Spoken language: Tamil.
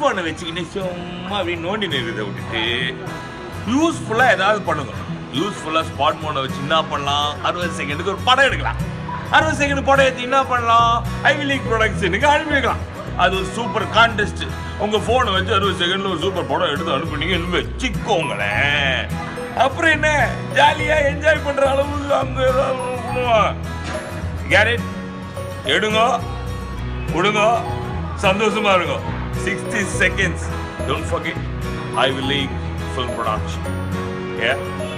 செல்போனை வச்சுக்கிட்டு சும்மா அப்படி நோண்டி நிறுத்த விட்டுட்டு யூஸ்ஃபுல்லாக ஏதாவது பண்ணுங்க யூஸ்ஃபுல்லாக ஸ்பாட் மோனை வச்சு என்ன பண்ணலாம் அறுபது செகண்டுக்கு ஒரு படம் எடுக்கலாம் அறுபது செகண்ட் படம் எடுத்து என்ன பண்ணலாம் ஐவி லீக் ப்ரொடக்ஷனுக்கு அனுப்பி வைக்கலாம் அது ஒரு சூப்பர் கான்டெஸ்ட் உங்க போனை வச்சு அறுபது செகண்ட்ல ஒரு சூப்பர் படம் எடுத்து அனுப்புனீங்கன்னு வச்சுக்கோங்களேன் அப்புறம் என்ன ஜாலியா என்ஜாய் பண்ற அளவுக்கு அந்த கேரட் எடுங்க விடுங்க சந்தோஷமா இருங்க sixty seconds don't forget I will leak film production A